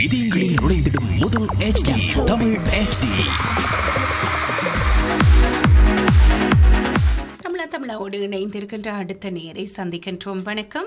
இதயங்களில் நுழைந்திடும் முதல் HD தமிழ் HD தமிழா தமிழாவோடு இணைந்திருக்கின்ற அடுத்த நேரை சந்திக்கின்றோம் வணக்கம்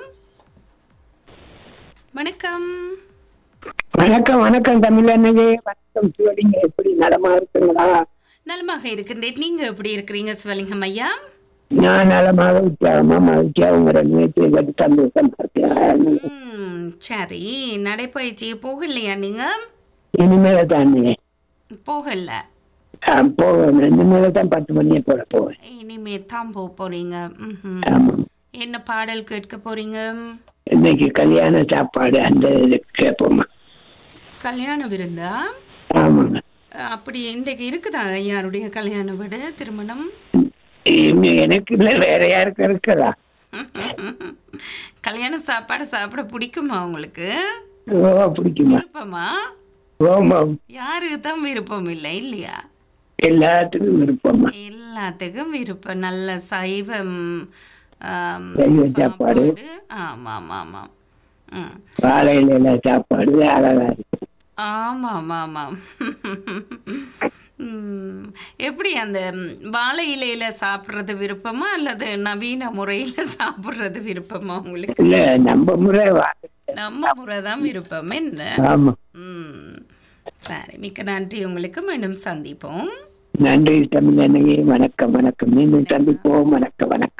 வணக்கம் வணக்கம் வணக்கம் தமிழண்ணகே வணக்கம் சிவலிங்க எப்படி நலமா இருக்குங்களா நலமாக இருக்கின்றேன் நீங்க எப்படி இருக்கிறீங்க சிவலிங்கம் ஐயா நான் நலமாக உற்சாகமா மகிழ்ச்சியா உங்களோட நிகழ்ச்சியை கேட்டு சந்தோஷம் பார்த்தேன் ம், சரி நடைப்பயிற்சி போகலையா நீங்க இனிமேல தானே போகல போவேன் இனிமேல தான் பத்து மணியை போல போவேன் இனிமே தான் போக போறீங்க ம்ஹும். ஆமா என்ன பாடல் கேட்க போறீங்க இன்னைக்கு கல்யாண சாப்பாடு அந்த இது கேட்போமா கல்யாண விருந்தா ஆமாங்க அப்படி இன்றைக்கு இருக்குதா ஐயாருடைய கல்யாண வீடு திருமணம் இன்னும் எனக்கு இல்ல வேற யாருக்கு இருக்குதா கல்யாண சாப்பாடு சாப்பிட பிடிக்குமா உங்களுக்கு ஓ பிடிக்குமா விருப்பமா ஓமாம் யாருக்கு தான் விருப்பம் இல்லை இல்லையா எல்லாத்துக்கும் விருப்பமா எல்லாத்துக்கும் விருப்பம் நல்ல சைவம் ஆம், சைவ சாப்பாடு. ஆமாம் ஆமாம் ம் வாழை இலையில சாப்பாடு அழகா இருக்கு ஆமாம் ஆமாம் ம், எப்படி அந்த ம், வாழை இலையில சாப்பிடுறது விருப்பமா அல்லது நவீன முறையில சாப்பிடுறது விருப்பமா உங்களுக்கு இல்ல நம்ம முறை வா- நம்ம முறை தான் விருப்பம் என்ன ஆமா ம் சரி மிக்க நன்றி உங்களுக்கு மீண்டும் சந்திப்போம் நன்றி தமிழனையே வணக்கம் வணக்கம் மீண்டும் சந்திப்போம் வணக்கம் வணக்கம்